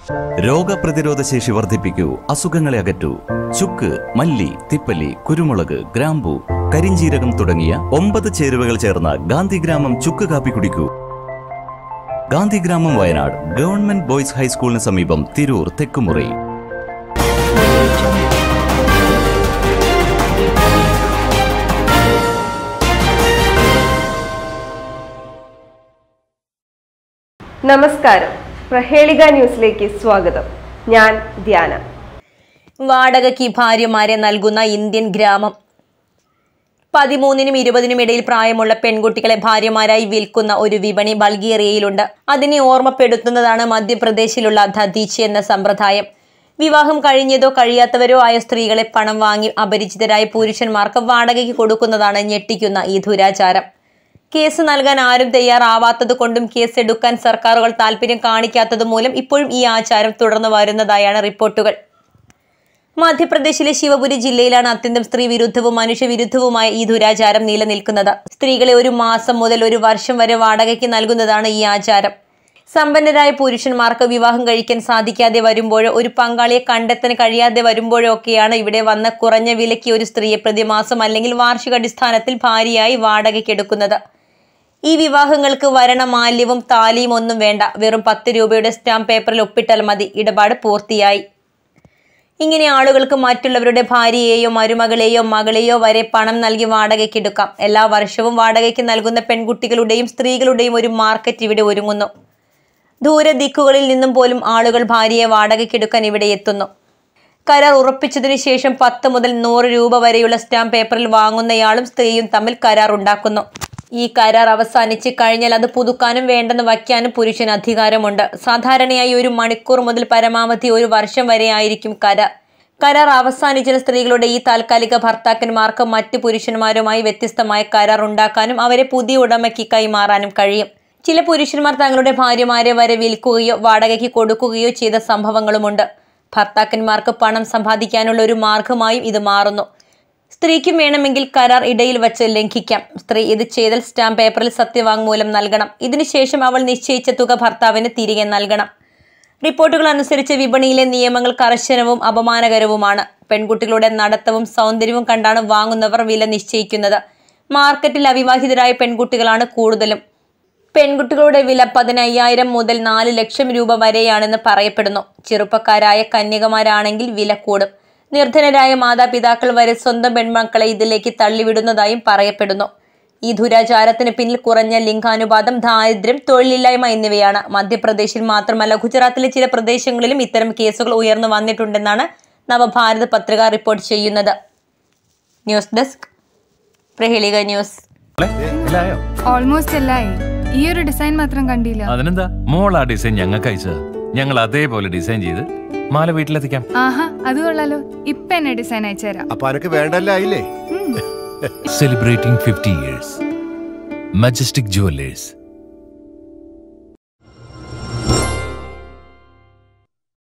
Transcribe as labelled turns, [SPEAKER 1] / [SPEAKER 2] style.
[SPEAKER 1] രോഗപ്രതിരോധ ശേഷി വർദ്ധിപ്പിക്കൂ അസുഖങ്ങളെ അകറ്റൂ ചുക്ക് മല്ലി തിപ്പല്ലി കുരുമുളക് ഗ്രാമ്പു കരിഞ്ചീരകം തുടങ്ങിയ ഒമ്പത് ചേരുവകൾ ചേർന്ന ഗാന്ധിഗ്രാമം ചുക്ക് കാപ്പി കുടിക്കൂ ഗാന്ധിഗ്രാമം വയനാട് ഗവൺമെന്റ് ബോയ്സ് ഹൈസ്കൂളിന് സമീപം തിരൂർ തെക്കുമുറി
[SPEAKER 2] നമസ്കാരം പ്രഹേളിക ന്യൂസിലേക്ക് സ്വാഗതം ഞാൻ ധ്യാന
[SPEAKER 3] വാടകയ്ക്ക് ഭാര്യമാരെ നൽകുന്ന ഇന്ത്യൻ ഗ്രാമം പതിമൂന്നിനും ഇരുപതിനും ഇടയിൽ പ്രായമുള്ള പെൺകുട്ടികളെ ഭാര്യമാരായി വിൽക്കുന്ന ഒരു വിപണി ബൾഗേറിയയിലുണ്ട് അതിനെ ഓർമ്മപ്പെടുത്തുന്നതാണ് മധ്യപ്രദേശിലുള്ള ധതീച്ച് എന്ന സമ്പ്രദായം വിവാഹം കഴിഞ്ഞതോ കഴിയാത്തവരോ ആയ സ്ത്രീകളെ പണം വാങ്ങി അപരിചിതരായ പുരുഷന്മാർക്ക് വാടകയ്ക്ക് കൊടുക്കുന്നതാണ് ഞെട്ടിക്കുന്ന ഈ ദുരാചാരം കേസ് നൽകാൻ ആരും തയ്യാറാവാത്തത് കൊണ്ടും കേസ് എടുക്കാൻ സർക്കാരുകൾ താല്പര്യം കാണിക്കാത്തത് മൂലം ഇപ്പോഴും ഈ ആചാരം തുടർന്നു വരുന്നതായാണ് റിപ്പോർട്ടുകൾ മധ്യപ്രദേശിലെ ശിവപുരി ജില്ലയിലാണ് അത്യന്തം സ്ത്രീ വിരുദ്ധവും മനുഷ്യവിരുദ്ധവുമായ ഈ ദുരാചാരം നിലനിൽക്കുന്നത് സ്ത്രീകളെ ഒരു മാസം മുതൽ ഒരു വർഷം വരെ വാടകയ്ക്ക് നൽകുന്നതാണ് ഈ ആചാരം സമ്പന്നരായ പുരുഷന്മാർക്ക് വിവാഹം കഴിക്കാൻ സാധിക്കാതെ വരുമ്പോഴോ ഒരു പങ്കാളിയെ കണ്ടെത്താൻ കഴിയാതെ വരുമ്പോഴോ ഒക്കെയാണ് ഇവിടെ വന്ന കുറഞ്ഞ വിലയ്ക്ക് ഒരു സ്ത്രീയെ പ്രതിമാസം അല്ലെങ്കിൽ വാർഷികാടിസ്ഥാനത്തിൽ ഭാര്യയായി വാടകയ്ക്കെടുക്കുന്നത് ഈ വിവാഹങ്ങൾക്ക് വരണമാല്യവും താലിയും ഒന്നും വേണ്ട വെറും പത്ത് രൂപയുടെ സ്റ്റാമ്പ് പേപ്പറിൽ ഒപ്പിട്ടാൽ മതി ഇടപാട് പൂർത്തിയായി ഇങ്ങനെ ആളുകൾക്ക് മറ്റുള്ളവരുടെ ഭാര്യയെയോ മരുമകളെയോ മകളെയോ വരെ പണം നൽകി വാടകയ്ക്കെടുക്കാം എല്ലാ വർഷവും വാടകയ്ക്ക് നൽകുന്ന പെൺകുട്ടികളുടെയും സ്ത്രീകളുടെയും ഒരു മാർക്കറ്റ് ഇവിടെ ഒരുങ്ങുന്നു ദൂരദിക്കുകളിൽ നിന്നും പോലും ആളുകൾ ഭാര്യയെ വാടകയ്ക്കെടുക്കാൻ ഇവിടെ എത്തുന്നു കരാർ ഉറപ്പിച്ചതിനു ശേഷം പത്ത് മുതൽ നൂറ് രൂപ വരെയുള്ള സ്റ്റാമ്പ് പേപ്പറിൽ വാങ്ങുന്നയാളും സ്ത്രീയും തമ്മിൽ കരാർ ഉണ്ടാക്കുന്നു ഈ കരാർ അവസാനിച്ച് കഴിഞ്ഞാൽ അത് പുതുക്കാനും വേണ്ടെന്ന് വയ്ക്കാനും പുരുഷന് അധികാരമുണ്ട് സാധാരണയായി ഒരു മണിക്കൂർ മുതൽ പരമാവധി ഒരു വർഷം വരെ ആയിരിക്കും കരാർ കരാർ അവസാനിച്ച സ്ത്രീകളുടെ ഈ താൽക്കാലിക ഭർത്താക്കന്മാർക്ക് മറ്റു പുരുഷന്മാരുമായി വ്യത്യസ്തമായ കരാർ ഉണ്ടാക്കാനും അവരെ പുതിയ ഉടമയ്ക്ക് കൈമാറാനും കഴിയും ചില പുരുഷന്മാർ തങ്ങളുടെ ഭാര്യമാരെ വരെ വിൽക്കുകയോ വാടകയ്ക്ക് കൊടുക്കുകയോ ചെയ്ത സംഭവങ്ങളുമുണ്ട് ഭർത്താക്കന്മാർക്ക് പണം സമ്പാദിക്കാനുള്ള ഒരു മാർഗമായും ഇത് മാറുന്നു സ്ത്രീക്കും വേണമെങ്കിൽ കരാർ ഇടയിൽ വച്ച് ലംഘിക്കാം സ്ത്രീ ഇത് ചെയ്താൽ സ്റ്റാമ്പ് പേപ്പറിൽ സത്യവാങ്മൂലം നൽകണം ഇതിനുശേഷം അവൾ നിശ്ചയിച്ച തുക ഭർത്താവിന് തിരികെ നൽകണം റിപ്പോർട്ടുകൾ അനുസരിച്ച് വിപണിയിലെ നിയമങ്ങൾ കർശനവും അപമാനകരവുമാണ് പെൺകുട്ടികളുടെ നടത്തവും സൗന്ദര്യവും കണ്ടാണ് വാങ്ങുന്നവർ വില നിശ്ചയിക്കുന്നത് മാർക്കറ്റിൽ അവിവാഹിതരായ പെൺകുട്ടികളാണ് കൂടുതലും പെൺകുട്ടികളുടെ വില പതിനയ്യായിരം മുതൽ നാല് ലക്ഷം രൂപ വരെയാണെന്ന് പറയപ്പെടുന്നു ചെറുപ്പക്കാരായ കന്യകമാരാണെങ്കിൽ വില കൂടും നിർധനരായ മാതാപിതാക്കൾ വരെ സ്വന്തം പെൺമക്കളെ ഇതിലേക്ക് തള്ളിവിടുന്നതായും പറയപ്പെടുന്നു ഈ ദുരാചാരത്തിന് പിന്നിൽ കുറഞ്ഞ ലിംഗാനുപാതം ദാരിദ്ര്യം തൊഴിലില്ലായ്മ എന്നിവയാണ് മധ്യപ്രദേശിൽ മാത്രമല്ല ഗുജറാത്തിലെ ചില പ്രദേശങ്ങളിലും ഇത്തരം കേസുകൾ ഉയർന്നു വന്നിട്ടുണ്ടെന്നാണ് നവഭാരത് പത്രിക റിപ്പോർട്ട് ചെയ്യുന്നത് ന്യൂസ് ഡെസ്ക് പ്രഹേളിക ന്യൂസ്
[SPEAKER 4] എല്ലായോ
[SPEAKER 5] ഓൾമോസ്റ്റ് എല്ലായി ഈ ഒരു ഡിസൈൻ മാത്രം കണ്ടില്ല
[SPEAKER 4] അതിനെന്താ മോൾ ആ ഡിസൈൻ ഞങ്ങൾക്ക് അയച്ചത് ഞങ്ങൾ അതേപോലെ ഡിസൈൻ ചെയ്ത് മാല വീട്ടിലെത്തിക്കാം
[SPEAKER 5] ആഹാ അത് കൊള്ളാലോ ഇപ്പൊ എന്നെ ഡിസൈൻ അയച്ചുതരാം
[SPEAKER 6] അപ്പൊ അനക്ക് വേണ്ടല്ല ആയില്ലേ
[SPEAKER 4] celebrating fifty years Majestic jewellers